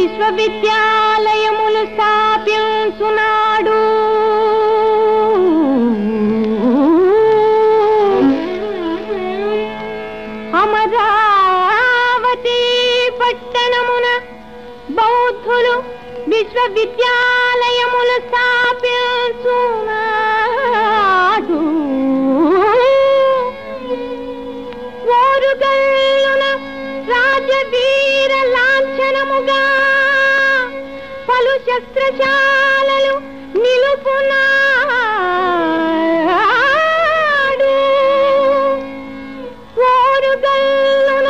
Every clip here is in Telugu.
విశ్వవిద్యాలయములు స్థాపించునాడు అమరావతి పట్టణమున బౌద్ధులు విశ్వవిద్యాలయములు స్థాపించునాడు ఓరుగల్లున రాజవీర లాంఛనముగా పలు శస్త్రశాలలు నిలుపునాడు ఓరుగల్లున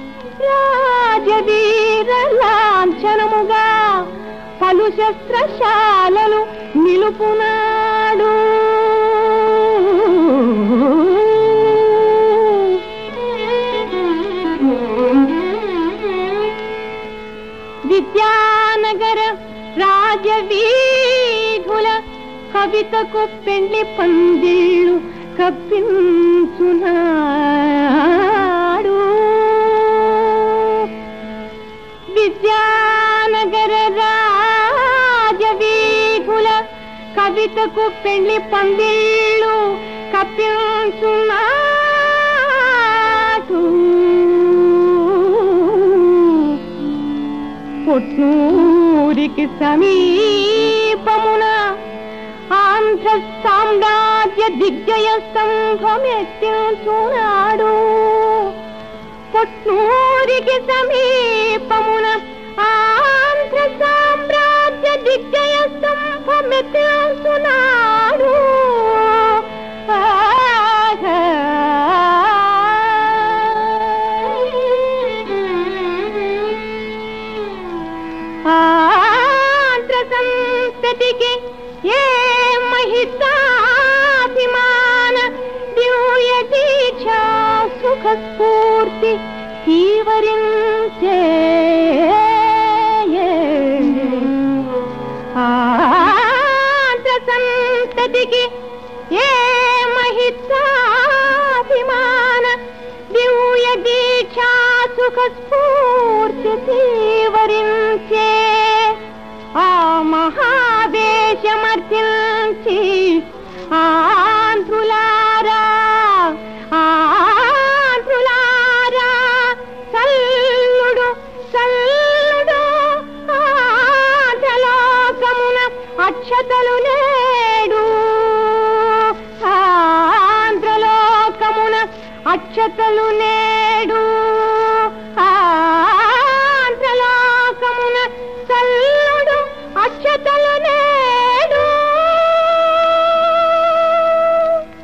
రాజవీర లాంఛనముగా పలు శస్త్రశాలలు నిలుపునాడు విద్యానగర రాజవీధుల కవితకు పెళ్లి పందిళ్ళు కప్పించునాడు విద్యానగర రాజవీధుల కవితకు పెళ్లి పందిళ్ళు కప్పించున్నాడు పుట్నూరికి సమీపమున ఆంధ్ర సామ్రాజ్య దిగ్గయ స్తంభమెత్తించున్నాడు పుట్నూరికి సమీపమున ఆంధ్ర సామ్రాజ్య దిగ్గయ స్తంభమెత్తించున్నాడు ఆంధ్ర సంతతికి ఏ మహితాభిమాన దివ్య దీక్షా సుఖ స్ఫూర్తి తీవరించే ఆంధ్ర సంతతికి ఏ మహితాభిమాన దివ్య దీక్షా సుఖ స్ఫూర్తి తీవరించే ఆ మహావేశమర్చించి ఆంధ్రులారా ఆంధ్రులారా సల్లుడు సల్లుడు ఆంధ్రలోకమున అక్షతలు